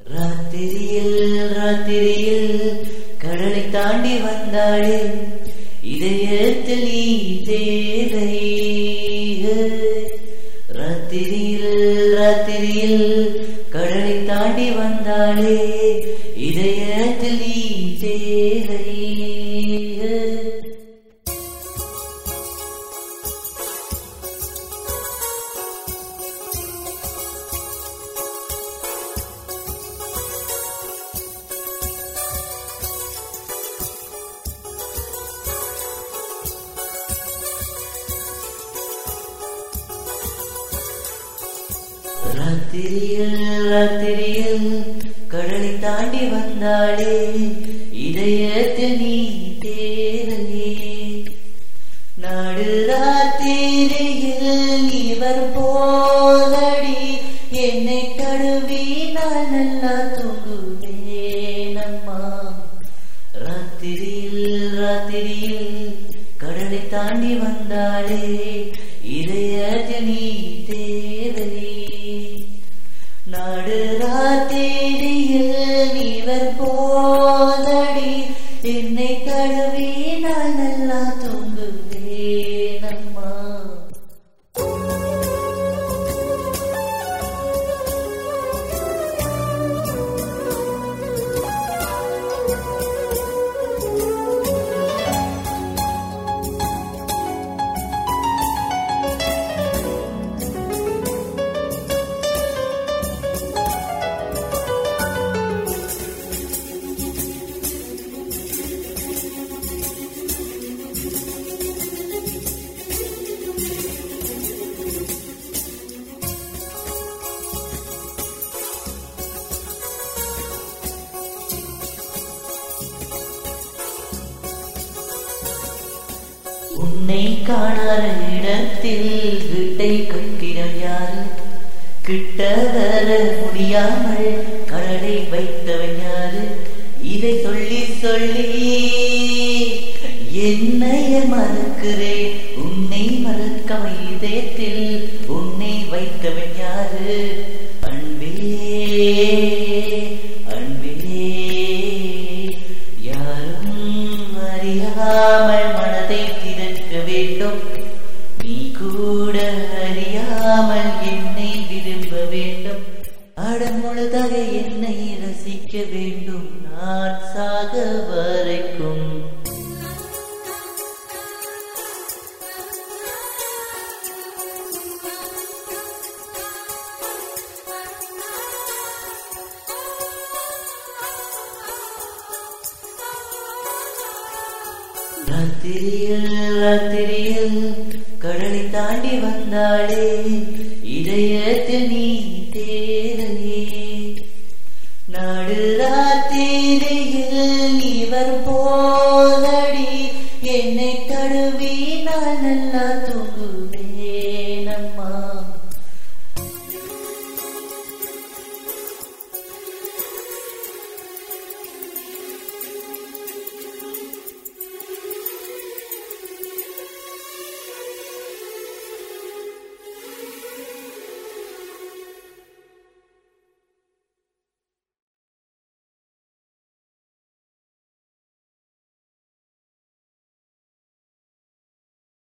ராத்திரியில் ராத்திரியில் கடலை தாண்டி வந்தாளே இதயத்தில் நீ தேவை ராத்திரியில் ராத்திரியில் கடலை தாண்டி வந்தாளே இதயத்தில் நீ தேவை ராத்திரியில் ராத்திரியில் கடலை தாண்டி வந்தாளே இதயத்தில் நீ தேவையே நாடு ராத்திரியில் இவர் போதடி என்னை தழுவி நான் நல்லா தூங்குவேனம்மா ராத்திரியில் ராத்திரியில் கடலை தாண்டி வந்தாளே இதயத்தில் நீ தேவரே நாடு ராத்திரியில் இவர் போதடி என்னை தழுவி நான் நல்லா தூங்குவேனம்மா உன்னை காணாத இடத்தில் வீட்டை கட்டிடம் யாரு கிட்ட வர முடியாமல் கடலை வைத்தவன் யாரு இதை சொல்லி சொல்லி என்னைய மறக்கிறேன் உன்னை மறக்க இதயத்தில் உன்னை வைத்தவன் யாரு அன்பே அன்பே யாரும் அறியாமல் மனதை திறக்க வேண்டும் நீ கூட அறியாமல் என்னை விரும்ப வேண்டும் அடமுழுதாக என்னை ரசிக்க வேண்டும் நான் சாக வரைக்கும் ராத்திரியில் ராத்திரியில் கடலை தாண்டி வந்தாளே இதயத்தில் நீ தேவையே நாடு ராத்திரியில் இவர் போதடி என்னை தழுவி நான் நல்லா தூ